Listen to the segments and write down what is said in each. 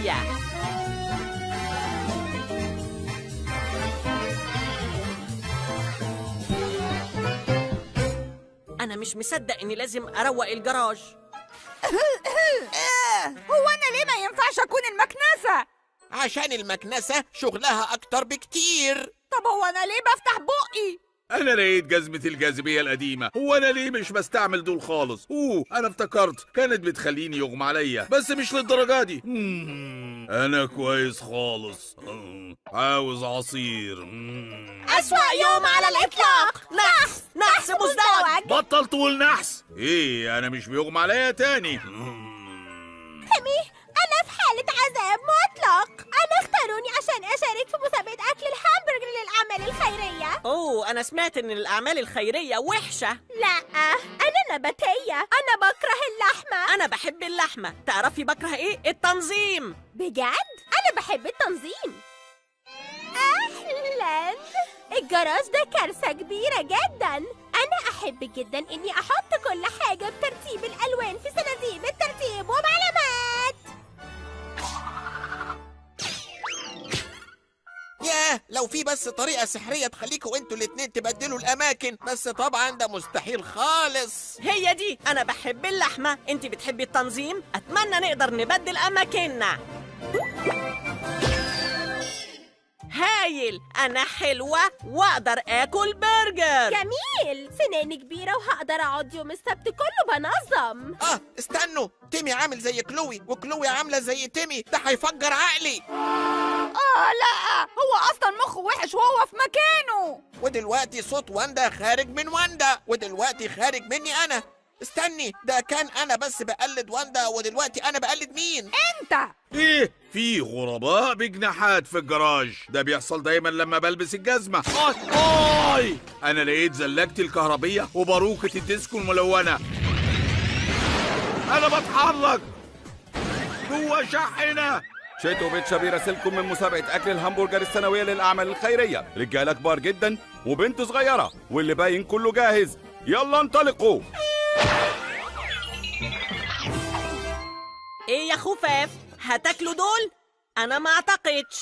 الخيرية أنا مش مصدق إني لازم أروق الجراج هو انا ليه ما ينفعش اكون المكنسه عشان المكنسة شغلها أكتر بكتير طب هو انا ليه بفتح بقي انا لقيت جزمة الجاذبية القديمة هو انا ليه مش بستعمل دول خالص اوه انا افتكرت كانت بتخليني يغمى عليا بس مش للدرجة دي مم، انا كويس خالص مم، عاوز عصير مم. أسوأ يوم على الإطلاق نحس نحس مزدوج بطل تقول نحس ايه انا مش بيغمى عليا تاني مم. أنا في حالة عذاب مطلق أنا اختاروني عشان أشارك في مسابقة أكل الهامبرجر للأعمال الخيرية أوه أنا سمعت إن الأعمال الخيرية وحشة لا أنا نباتية أنا بكره اللحمة أنا بحب اللحمة تعرفي بكره إيه؟ التنظيم بجد أنا بحب التنظيم أهلا الجراج ده كارثة كبيرة جدا أنا أحب جدا إني أحط كل حاجة بترتيب الألوان في صناديق بالترتيب وبعلامات ياه لو في بس طريقة سحرية تخليكوا انتوا الاتنين تبدلوا الأماكن بس طبعا ده مستحيل خالص هي دي أنا بحب اللحمة أنت بتحبي التنظيم أتمنى نقدر نبدل أماكننا هايل أنا حلوة وأقدر آكل برجر جميل سناني كبيرة وهقدر أقعد يوم السبت كله بنظم اه استنوا تيمي عامل زي كلوي وكلوي عاملة زي تيمي ده هيفجر عقلي اه لا هو اصلا مخه وحش وهو في مكانه ودلوقتي صوت واندا خارج من واندا ودلوقتي خارج مني انا استني ده كان انا بس بقلد واندا ودلوقتي انا بقلد مين انت ايه في غرباء بجناحات في الجراج ده بيحصل دايما لما بلبس الجزمة آي آي أنا لقيت زلاجتي الكهربية وباروكة الديسكو الملونة أنا بتحرك جوه شاحنة شيتو بيتشا بيراسلكم من مسابقة أكل الهمبرجر السنوية للأعمال الخيرية رجالة كبار جدا وبنت صغيرة واللي باين كله جاهز يلا انطلقوا إيه يا خفاف هتاكلوا دول؟ أنا ما أعتقدش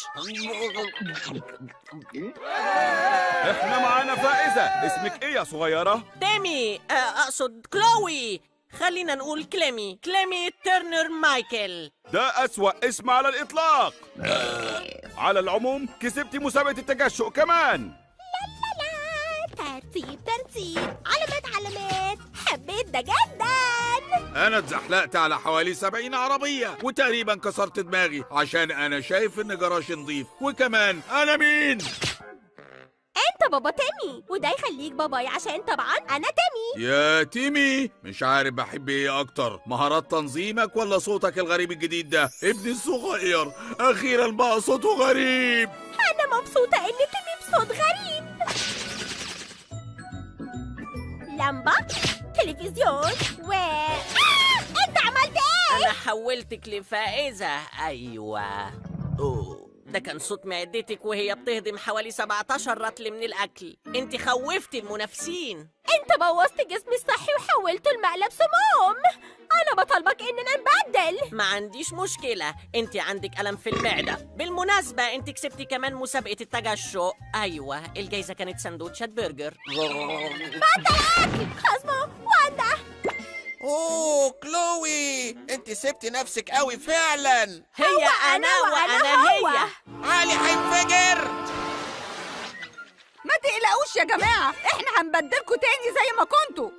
احنا معانا فائزة اسمك ايه يا صغيرة؟ تيمي آه، أقصد كلوي خلينا نقول كليمي كليمي ترنر مايكل ده أسوأ اسم على الإطلاق على العموم كسبتي مسابقة التجشؤ كمان لا ترتيب ترتيب علامات علامات حبيت ده جدا أنا اتزحلقت على حوالي سبعين عربية وتقريبا كسرت دماغي عشان أنا شايف إن جراج نضيف وكمان أنا مين؟ انت بابا تيمي وده يخليك باباي عشان طبعا انا تيمي يا تيمي مش عارف بحب ايه اكتر مهارات تنظيمك ولا صوتك الغريب الجديد ده ابني الصغير اخيرا بقى صوته غريب انا مبسوطة ان تيمي بصوت غريب لمبة تلفزيون و آه! انت عملت ايه أنا حولتك لفائزة أيوة أوه ده كان صوت معدتك وهي بتهضم حوالي 17 رطل من الأكل أنت خوفتي المنافسين انت بوظت جسمي الصحي وحولته لمقلب سموم انا بطالبك اننا نبدل ما عنديش مشكلة انت عندك ألم في المعدة بالمناسبة انت كسبتي كمان مسابقة التجشؤ أيوة الجايزة كانت سندوتشات برجر بطل اكل خصمه واندا اوه كلوي انت سبت نفسك قوي فعلا هي أنا وأنا هو. هي علي هينفجر ما تقلقوش يا جماعة احنا هنبدلكوا تاني زي ما كنتوا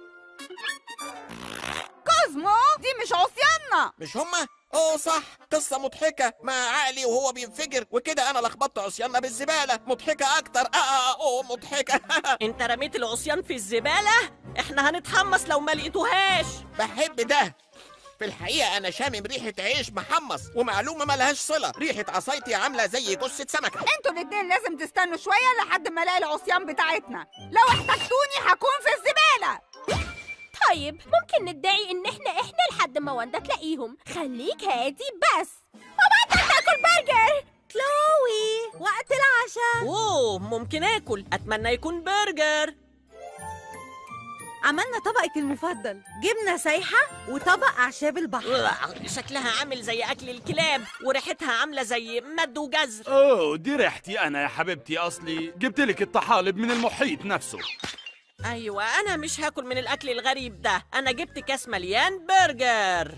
كوزمو دي مش عصياننا مش هما اوه صح قصة مضحكة مع عقلي وهو بينفجر وكده انا لخبطت عصياننا بالزبالة مضحكة اكتر اه اه اوه مضحكة انت رميت العصيان في الزبالة احنا هنتحمس لو ما لقيتوهاش بحب ده في الحقيقة أنا شامم ريحة عيش محمص ومعلومة ملهاش صلة ريحة عصايتي عاملة زي جثة سمكة انتوا الاتنين لازم تستنوا شوية لحد ما الاقي العصيان بتاعتنا لو احتجتوني هكون في الزبالة طيب ممكن ندعي ان احنا احنا لحد ما واندا تلاقيهم خليك هادي بس وبعدين تاكل برجر كلوي وقت العشاء اوه ممكن اكل اتمنى يكون برجر عملنا طبقك المفضل جبنة سايحة وطبق أعشاب البحر شكلها عامل زي اكل الكلاب وريحتها عامله زي مد وجزر اوه دي ريحتي انا يا حبيبتي اصلي جبت لك الطحالب من المحيط نفسه ايوه انا مش هاكل من الاكل الغريب ده انا جبت كاس مليان برجر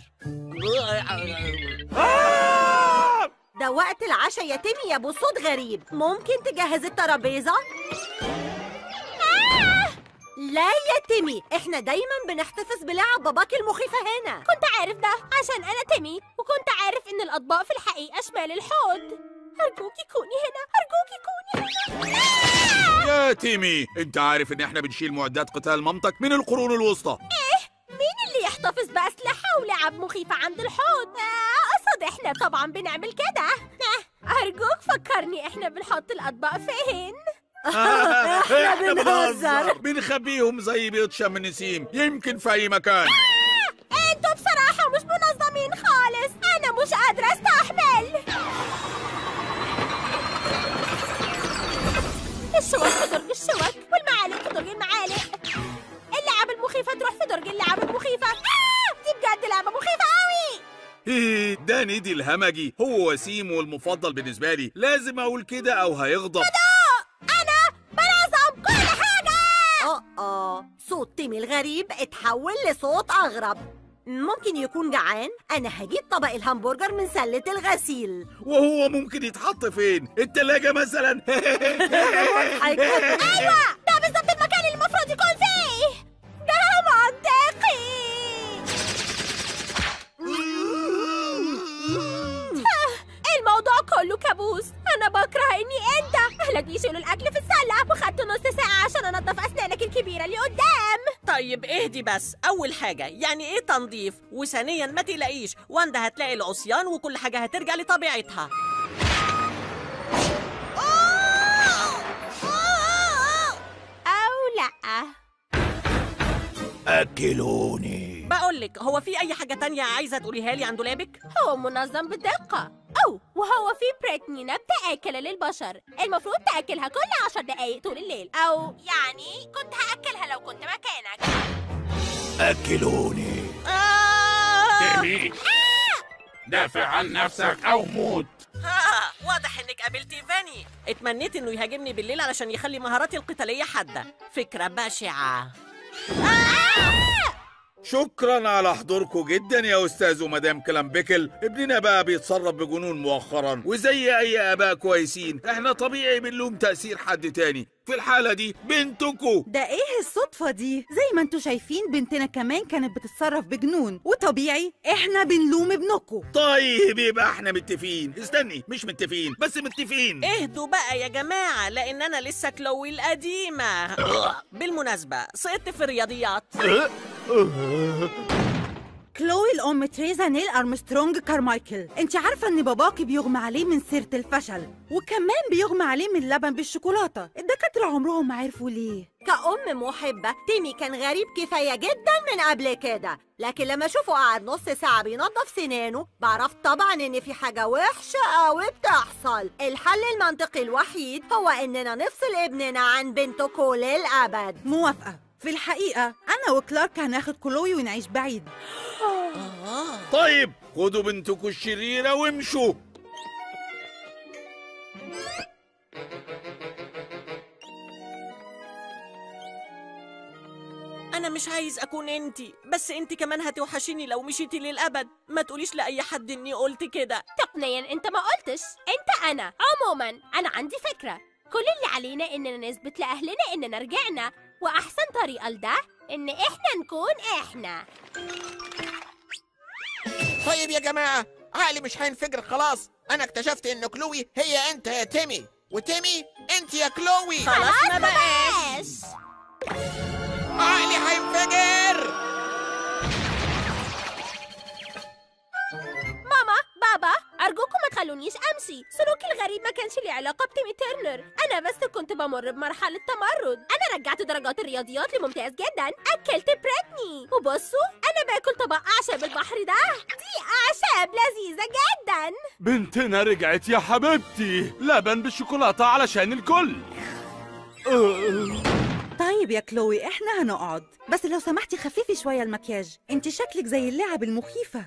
ده وقت العشاء يا تيمي يا ابو صوت غريب ممكن تجهز الترابيزه لا يا تيمي احنا دايما بنحتفظ بلعب باباك المخيفه هنا كنت عارف ده عشان أنا تيمي وكنت عارف إن الأطباق في الحقيقة شمال الحوض أرجوكي كوني هنا أرجوكي كوني هنا يا تيمي انت عارف ان احنا بنشيل معدات قتال مامتك من القرون الوسطى مين اللي يحتفظ بأسلحة ولعب مخيفة عند الحوض؟ آه، أقصد إحنا طبعا بنعمل كده آه، أرجوك فكرني إحنا بنحط الأطباق فين؟ احنا بنهزر بنخبيهم زي بيض شم النسيم يمكن في اي مكان انتوا بصراحة مش منظمين خالص أنا مش قادرة أستحمل الشوك في درج الشوك والمعالق في درج المعالق اللعب المخيفة تروح في درج اللعب المخيفة آه! دي بجد لعبة مخيفة قوي إيه، ده نيدي الهمجي هو وسيم والمفضل بالنسبه لي لازم اقول كده او هيغضب أنا بنظم كل حاجة اه اه صوت تيمي الغريب اتحول لصوت اغرب ممكن يكون جعان انا هجيب طبق الهمبرجر من سله الغسيل وهو ممكن يتحط فين التلاجة مثلا أيوة ده بالظبط المكان اللي المفروض يكون فيه ده منطقي آه، الموضوع كله كابوس انا بكره اني انت اهلك بيشيلوا الاكل في السله وخدت نص ساعه عشان انضف اسنانك الكبيره اللي قدام طيب اهدي بس اول حاجه يعني ايه تنظيف وثانيا ما تقلقيش واندا هتلاقي العصيان وكل حاجه هترجع لطبيعتها او لا اكلوني بقولك هو في اي حاجه تانية عايزه تقوليها لي عن دولابك هو منظم بدقة أو وهو في بريتني نبتة آكلة للبشر المفروض تأكلها كل عشر دقايق طول الليل أو يعني كنت هأكلها لو كنت مكانك اكلوني آه! تيمي دافع عن نفسك او موت آه واضح انك قابلتي فاني اتمنيت انه يهاجمني بالليل علشان يخلي مهاراتي القتاليه حاده فكره بشعه شكرا على حضوركم جدا يا استاذ ومدام كلامبيكل ابننا بقى بيتصرف بجنون مؤخرا وزي اي اباء كويسين احنا طبيعي بنلوم تاثير حد تاني في الحاله دي بنتكو ده ايه الصدفة دي؟ زي ما انتوا شايفين بنتنا كمان كانت بتتصرف بجنون وطبيعي احنا بنلوم ابنكم طيب يبقى احنا متفقين استني مش متفقين بس متفقين اهدوا بقى يا جماعه لان انا لسه كلوي القديمه بالمناسبه سقطت في الرياضيات كلوي الام تريزا نيل ارمسترونج كارمايكل انت عارفه ان باباكي بيغمى عليه من سيره الفشل وكمان بيغمى عليه من اللبن بالشوكولاته الدكاتره عمرهم ما عرفوا ليه كأم محبة تيمي كان غريب كفاية جدا من قبل كده لكن لما أشوفه قعد نص ساعة بينظف سنانه بعرف طبعا إن في حاجة وحشة قوي بتحصل الحل المنطقي الوحيد هو إننا نفصل ابننا عن بنته كل الأبد موافقه في الحقيقه انا وكلارك هناخد كلوي ونعيش بعيد طيب خدوا بنتكم الشريره وامشوا انا مش عايز اكون انتي بس انتي كمان هتوحشيني لو مشيتي للابد ما تقوليش لاي حد اني قلت كده تقنيا انت ما قلتش انت انا عموما انا عندي فكرة كل اللي علينا اننا نثبت لاهلنا اننا رجعنا واحسن طريقة لده ان احنا نكون احنا طيب يا جماعة عقلي مش هينفجر خلاص أنا اكتشفت إن كلوي هي أنت يا تيمي وتيمي أنت يا كلوي خلاص ما بقاش بس عقلي هينفجر ماما بابا ارجوكم ما تخلونيش امشي سلوكي الغريب ما كانش ليه علاقه بتيمي تيرنر انا بس كنت بمر بمرحله تمرد انا رجعت درجات الرياضيات لممتاز جدا اكلت بريتني وبصوا انا باكل طبق اعشاب البحر ده دي اعشاب لذيذه جدا بنتنا رجعت يا حبيبتي لبن بالشوكولاتة علشان الكل آه، طيب يا كلوي احنا هنقعد بس لو سمحتي خففي شويه المكياج انت شكلك زي اللعب المخيفه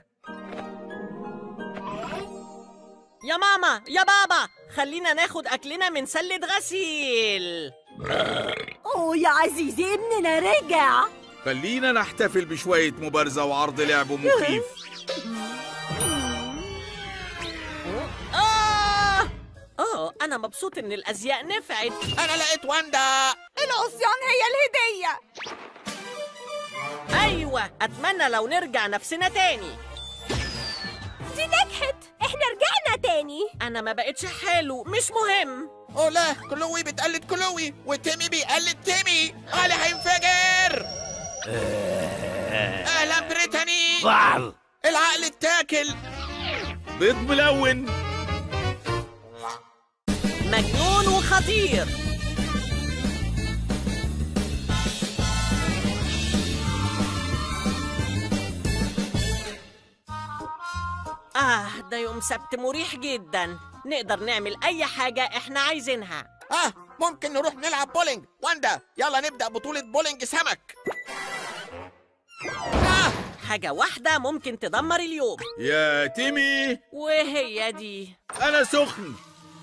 يا ماما يا بابا خلينا ناخد أكلنا من سلة غسيل اوه يا عزيزي ابننا رجع خلينا نحتفل بشوية مبارزة وعرض لعب مخيف آه آه أنا مبسوط إن الأزياء نفعت انا لقيت واندا العصيان هي الهدية أيوة أتمنى لو نرجع نفسنا تاني دي نجحت احنا رجعنا تاني أنا ما بقتش حلو مش مهم اوه لا كلوي بتقلد كلوي وتيمي بيقلد تيمي علي هينفجر اهلا بريتاني العقل اتاكل بيض ملون مجنون وخطير آه ده يوم سبت مريح جدا نقدر نعمل أي حاجة إحنا عايزينها اه ممكن نروح نلعب بولينج واندا يلا نبدأ بطولة بولينج سمك آه حاجة واحدة ممكن تدمر اليوم يا تيمي وهي دي أنا سخن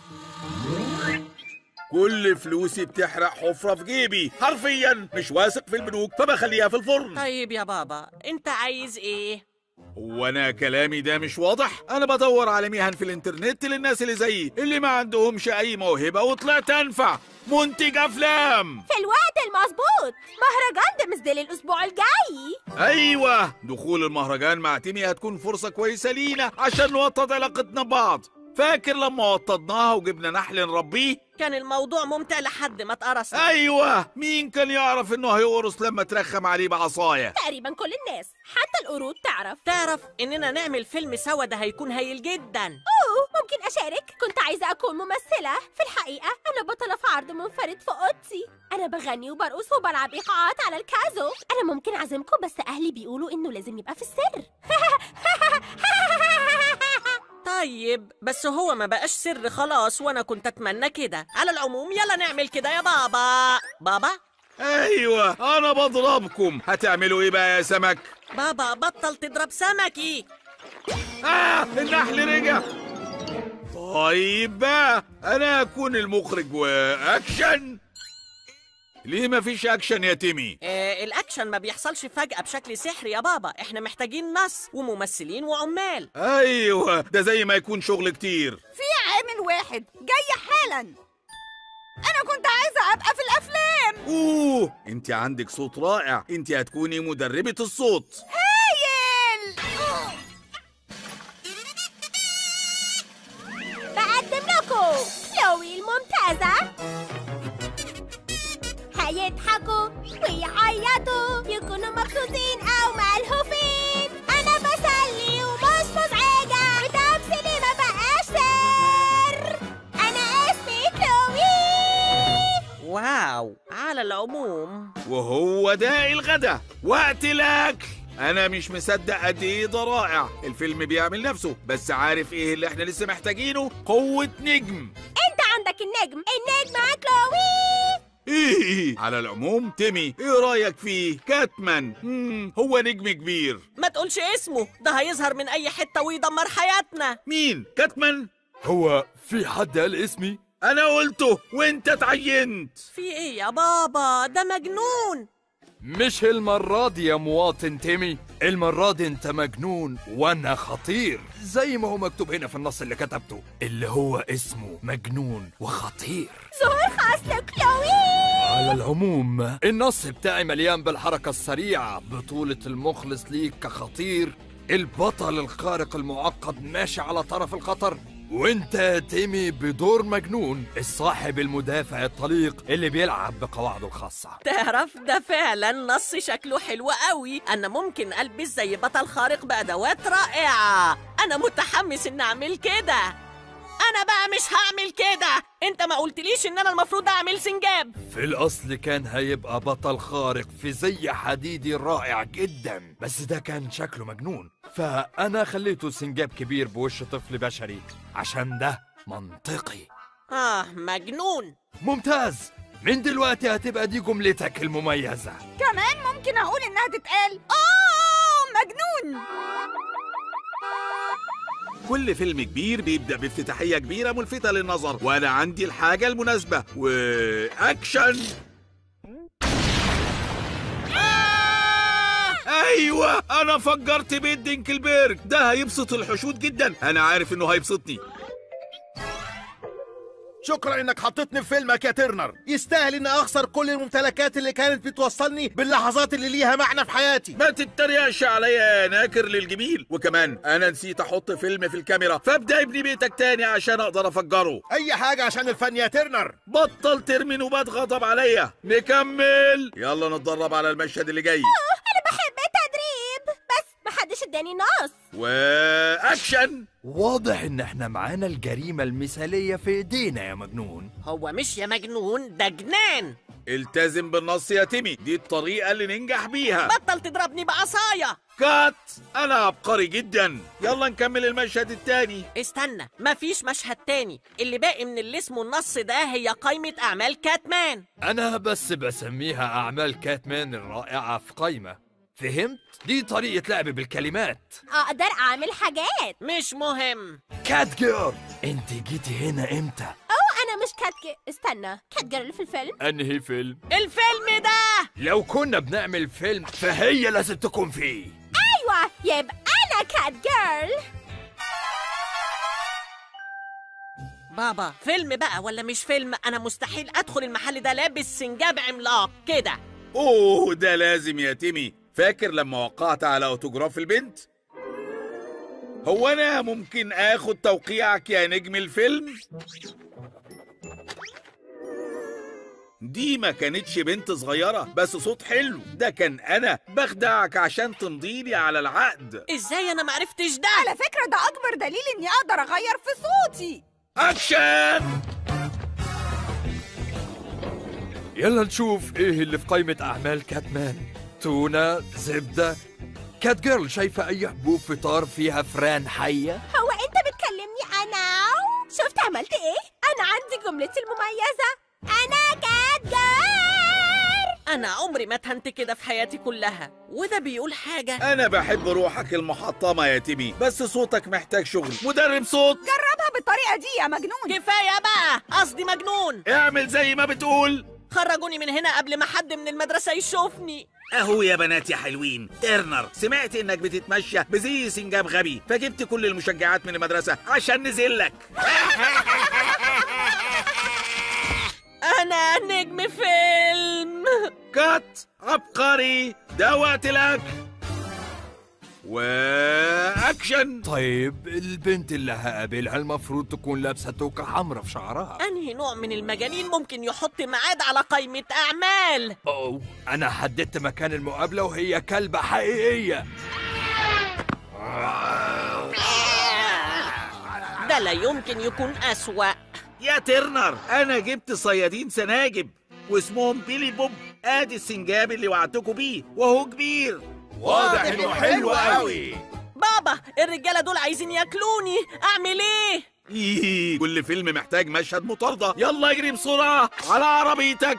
كل فلوسي بتحرق حفرة في جيبي حرفيا مش واثق في البنوك فبخليها في الفرن طيب يا بابا أنت عايز إيه؟ وانا كلامي ده مش واضح انا بدور على مهن في الانترنت للناس اللي زيي اللي ما عندهمش اي موهبه وطلعت انفع منتج افلام في الوقت المظبوط مهرجان دمزدل الاسبوع الجاي ايوه دخول المهرجان مع تيمي هتكون فرصه كويسه لينا عشان نوطد علاقتنا ببعض فاكر لما وطدناها وجبنا نحل نربيه كان الموضوع ممتع لحد ما اتقرص ايوه مين كان يعرف انه هيقرص لما ترخم عليه بعصايه تقريبا كل الناس حتى القرود تعرف تعرف إننا نعمل فيلم سوا ده هيكون هايل جدا اوه ممكن اشارك كنت عايزه اكون ممثله في الحقيقه انا بطله في عرض منفرد في اوضتي انا بغني وبرقص وبلعب ايقاعات على الكازو انا ممكن اعزمكم بس اهلي بيقولوا انه لازم يبقى في السر طيب بس هو ما بقاش سر خلاص وانا كنت اتمنى كده على العموم يلا نعمل كده يا بابا بابا ايوه انا بضربكم هتعملوا ايه بقى يا سمك بابا بطل تضرب سمكي آه النحل رجع طيب بقى انا اكون المخرج واكشن ليه مفيش اكشن يا تيمي آه الاكشن ما بيحصلش فجأة بشكل سحري يا بابا احنا محتاجين نص وممثلين وعمال ايوه ده زي ما يكون شغل كتير في عامل واحد جاي حالا انا كنت عايزة ابقى في الافلام اوه انت عندك صوت رائع انت هتكوني مدربة الصوت هايل بقدم لكم كلوي الممتازة هيضحكوا ويعيطوا يكونوا مبسوطين أو ملهوفين أنا بسلي ومش مزعجة وتمثيلي ما بقاش سر أنا اسمي كلوي واو على العموم وهو ده الغدا وقت الاكل انا مش مصدق قد ايه ده رائع الفيلم بيعمل نفسه بس عارف ايه اللي احنا لسه محتاجينه قوة نجم أنت عندك النجم النجم مع كلوي ايه على العموم تيمي ايه رايك فيه كاتمان مم. هو نجم كبير ما تقولش اسمه ده هيظهر من اي حتة ويدمر حياتنا مين كاتمان هو في حد قال اسمي؟ انا قلته وانت اتعينت في ايه يا بابا ده مجنون مش المرة دي يا مواطن تيمي المرة دي انت مجنون وانا خطير زي ما هو مكتوب هنا في النص اللي كتبته اللي هو اسمه مجنون وخطير ظهور خاص لكلوي على العموم النص بتاعي مليان بالحركة السريعة بطولة المخلص ليك كخطير البطل الخارق المعقد ماشي على طرف الخطر وانت يا تيمي بدور مجنون الصاحب المدافع الطليق اللي بيلعب بقواعده الخاصة تعرف ده فعلا نص شكله حلو قوي انا ممكن البس زي بطل خارق بادوات رائعه انا متحمس ان اعمل كده انا بقى مش هعمل كده انت ما قلتليش ان انا المفروض اعمل سنجاب في الأصل كان هيبقى بطل خارق في زي حديدي رائع جدا بس ده كان شكله مجنون فأنا خليته سنجاب كبير بوش طفل بشري عشان ده منطقي اه مجنون ممتاز من دلوقتي هتبقى دي جملتك المميزة كمان ممكن اقول انها تتقال اوه مجنون كل فيلم كبير بيبدأ بافتتاحية كبيرة ملفتة للنظر وأنا عندي الحاجة المناسبة وأكشن ايوه انا فجرت بيت دينكلبيرج ده هيبسط الحشود جدا انا عارف انه هيبسطني شكرا انك حطيتني في فيلمك يا ترنر يستاهل اني اخسر كل الممتلكات اللي كانت بتوصلني باللحظات اللي ليها معنى في حياتي ما تتريقش عليا يا ناكر للجميل وكمان انا نسيت احط فيلم في الكاميرا فابدا ابني بيتك تاني عشان اقدر افجره اي حاجه عشان الفن يا ترنر بطل ترمي نوبات غضب عليا نكمل يلا نتدرب على المشهد اللي جاي انا بحب التدريب بس محدش اداني نص واكشن واضح ان احنا معانا الجريمة المثالية في ايدينا يا مجنون هو مش يا مجنون ده جنان التزم بالنص يا تيمي دي الطريقة اللي ننجح بيها بطل تضربني بعصاية كات انا عبقري جدا يلا نكمل المشهد التاني استنى مفيش مشهد تاني اللي باقي من اللي اسمه النص ده هي قائمة أعمال كاتمان انا بس بسميها اعمال كاتمان الرائعة في قايمة فهمت؟ دي طريقة لعب بالكلمات اقدر اعمل حاجات مش مهم كات جيرل انت جيتي هنا امتى؟ او انا مش كات ج... استنى كات جيرل في الفيلم انهي فيلم؟ الفيلم ده لو كنا بنعمل فيلم فهي لازم تكون فيه ايوه يبقى انا كات جيرل بابا فيلم بقى ولا مش فيلم أنا مستحيل أدخل المحل ده لابس سنجاب عملاق كده اوه ده لازم يا تيمي فاكر لما وقعت على اوتوجراف البنت هو انا ممكن اخد توقيعك يا نجم الفيلم دي ما كانتش بنت صغيرة بس صوت حلو ده كان أنا بخدعك عشان تمضيلي على العقد إزاي أنا معرفتش ده على فكرة ده أكبر دليل إني أقدر أغير في صوتي أكشن يلا نشوف ايه اللي في قائمة اعمال كاتمان تونة زبدة كات جيرل شايفة اي حبوب فطار فيها فران حية؟ هو انت بتكلمني انا شفت عملت ايه انا عندي جملتي المميزة انا كات جيرل أنا عمري ما اتهنت كده في حياتي كلها وده بيقول حاجة أنا بحب روحك المحطمة يا تيمي بس صوتك محتاج شغل مدرب صوت جربها بالطريقة دي يا مجنون كفاية بقى قصدي مجنون اعمل زي ما بتقول خرجوني من هنا قبل ما حد من المدرسة يشوفني اهو يا بنات يا حلوين ترنر سمعت انك بتتمشى بزي سنجاب غبي فجبت كل المشجعات من المدرسة عشان نزلك أنا نجم فيلم كات عبقري ده وقت الاكل واكشن طيب البنت اللي هقابلها المفروض تكون لابسة توكة حمراء في شعرها أنهي نوع من المجانين ممكن يحط ميعاد على قائمة أعمال أوه أنا حددت مكان المقابلة وهي كلبة حقيقية ده لا يمكن يكون أسوأ يا ترنر انا جبت صيادين سناجب واسمهم بيلي بوب ادي السنجاب اللي وعدتكوا بيه وهو كبير واضح إنه حلو قوي بابا الرجالة دول عايزين ياكلوني أعمل إيه؟ إيه كل فيلم محتاج مشهد مطاردة يلا اجري بسرعة على عربيتك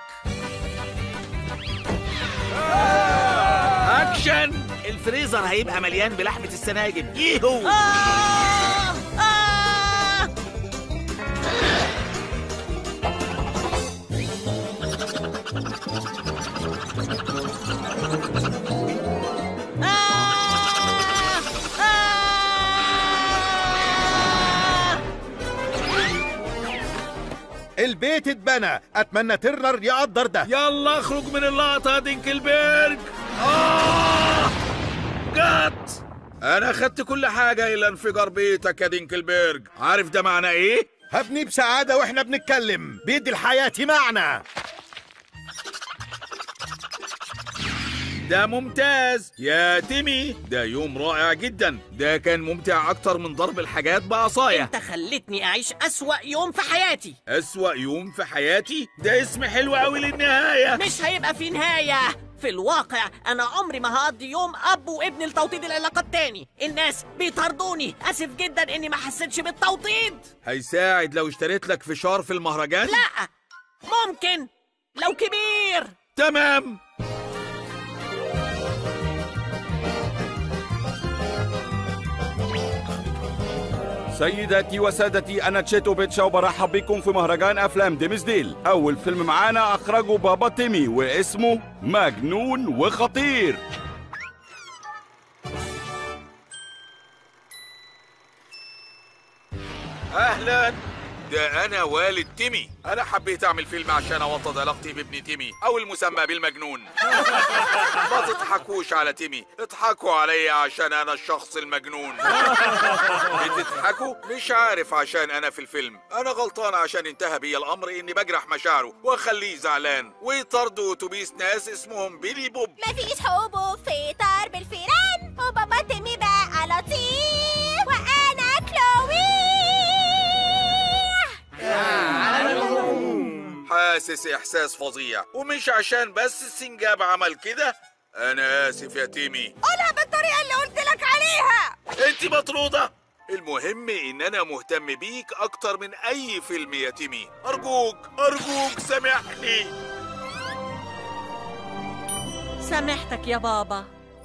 اكشن الفريزر هيبقى مليان بلحمة السناجب يهو آه! آه! آه! آه! البيت اتبنى اتمنى ترنر يقدر ده يلا اخرج من اللقطة يا دينكلبيرج آه! جت انا خدت كل حاجة الى انفجار بيتك يا دينكلبيرج عارف ده معناه ايه؟ هبني بسعادة واحنا بنتكلم بيدي الحياة معنى ده ممتاز يا تيمي ده يوم رائع جدا ده كان ممتع اكتر من ضرب الحاجات بعصاية أنت خلتني أعيش أسوأ يوم في حياتي أسوأ يوم في حياتي ده اسم حلو قوي للنهاية مش هيبقى في نهاية في الواقع أنا عمري ما هقضي يوم أب وابن لتوطيد العلاقات تاني الناس بيطاردوني أسف جدا إني ما حسيتش بالتوطيد هيساعد لو اشتريت لك فشار في المهرجان لا ممكن لو كبير تمام سيداتي وسادتي انا تشيتو بيتشا وبرحب بكم في مهرجان افلام ديمزديل اول فيلم معانا اخرجه بابا تيمي واسمه مجنون وخطير اهلا ده انا والد تيمي انا حبيت اعمل فيلم عشان اوطد علاقتي بابن تيمي او المسمى بالمجنون ما تضحكوش على تيمي اضحكوا عليا عشان انا الشخص المجنون بتضحكوا مش عارف عشان انا في الفيلم انا غلطان عشان انتهى بيا الامر اني بجرح مشاعره واخليه زعلان ويطردوا اتوبيس ناس اسمهم بيلي بوب مفيش حبوب في طار بالفيران وبابا تيمي بقى لطيف وانا كلوي حاسس احساس فظيع ومش عشان بس السنجاب عمل كده انا اسف يا تيمي قولها بالطريقة اللي قلت لك عليها انت مطرودة المهم ان انا مهتم بيك اكتر من اي فيلم يا تيمي ارجوك ارجوك سامحني سامحتك يا بابا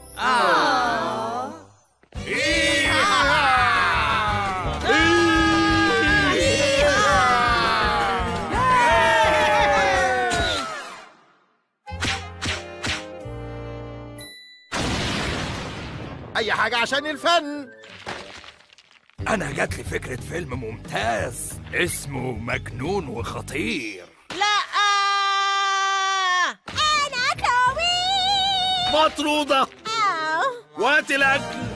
اي حاجة عشان الفن أنا جات لي فكرة فيلم ممتاز اسمه مجنون وخطير لا انا كلوي مطرودة آه. وقت الاكل